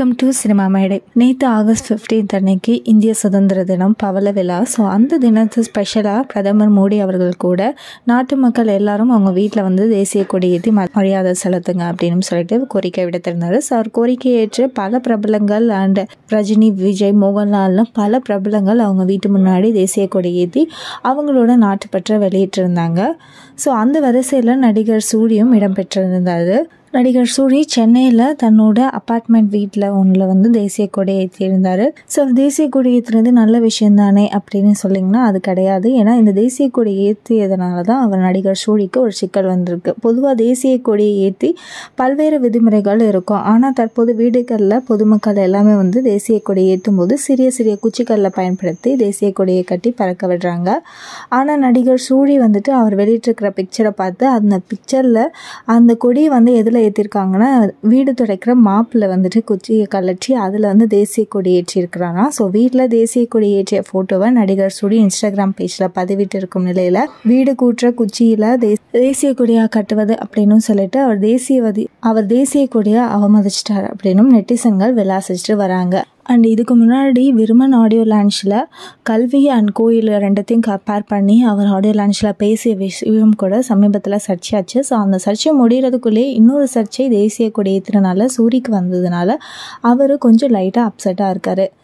welcome to cinema மேடை நேற்று August 15th அன்னைக்கு இந்திய சுதந்திர தினம் பவள விழா ஸோ அந்த தினத்து ஸ்பெஷலாக பிரதமர் மோடி அவர்கள் கூட நாட்டு மக்கள் எல்லாரும் அவங்க வீட்டில் வந்து தேசிய கொடி ஏற்றி ம- மரியாதை செலுத்துங்க அப்படின்னு சொல்லிட்டு கோரிக்கை விடுத்திருந்தாரு ஸோ அவர் கோரிக்கை ஏற்று பல பிரபலங்கள் அண்ட் ரஜினி விஜய் மோகன்லால்னு பல பிரபலங்கள் அவங்க வீட்டு முன்னாடி தேசிய கொடி ஏற்றி அவங்களோட நாட்டுப்பற்றை வெளியிட்டிருந்தாங்க ஸோ அந்த வரிசையில் நடிகர் சூரியும் இடம்பெற்றிருந்தார் நடிகர் சூரி சென்னையில் தன்னோட அப்பார்ட்மெண்ட் வீட்டில் ஒன்றில் வந்து தேசிய கொடி ஏற்றியிருந்தார் ஸோ தேசிய கொடி ஏற்றுறது நல்ல விஷயம் தானே அப்படின்னு சொல்லிங்கன்னா அது கிடையாது ஏன்னா இந்த தேசிய கொடி ஏற்றியதுனால தான் அவர் நடிகர் சூரிக்கு ஒரு சிக்கல் வந்திருக்கு பொதுவாக தேசிய கொடியை ஏற்றி பல்வேறு விதிமுறைகள் இருக்கும் ஆனால் தற்போது வீடுகளில் பொதுமக்கள் எல்லாமே வந்து தேசிய கொடி ஏற்றும் போது சிறிய சிறிய குச்சிக்கல்லை பயன்படுத்தி தேசிய கொடியை கட்டி பறக்க விடுறாங்க ஆனால் நடிகர் சூரி வந்துட்டு அவர் வெளியிட்டிருக்கிற பிக்சரை பார்த்து அந்த பிக்சரில் அந்த கொடியை வந்து எதில் ஏற்றிருக்காங்கன்னா வீடு துடைக்கிற மாப்பில் வந்துட்டு குச்சியை கலற்றி அதில் வந்து தேசிய கொடி ஏற்றியிருக்கிறாராம் ஸோ வீட்டில் தேசிய கொடி ஏற்றிய ஃபோட்டோவை நடிகர் சூரி இன்ஸ்டாகிராம் பேஜில் பதிவிட்டு இருக்கும் நிலையில் வீடு கூட்டுற குச்சியில் தே தேசிய கொடியாக கட்டுவது அப்படின்னு சொல்லிட்டு அவர் தேசியவதி அவர் தேசிய கொடியை அவமதிச்சிட்டார் அப்படின்னும் நெட்டிசன்கள் விளாசிச்சுட்டு வராங்க அண்ட் இதுக்கு முன்னாடி விருமன் ஆடியோ லான்ச்சில் கல்வி அண்ட் கோயில் ரெண்டத்தையும் கம்பேர் பண்ணி அவர் ஆடியோ லான்ச்சில் பேசிய விஷயம் கூட சமீபத்தில் சர்ச்சையாச்சு ஸோ அந்த சர்ச்சை முடிகிறதுக்குள்ளேயே இன்னொரு சர்ச்சை தேசிய கொடி ஏற்றுறனால சூரிக்கு வந்ததுனால அவர் கொஞ்சம் லைட்டாக அப்செட்டாக இருக்கார்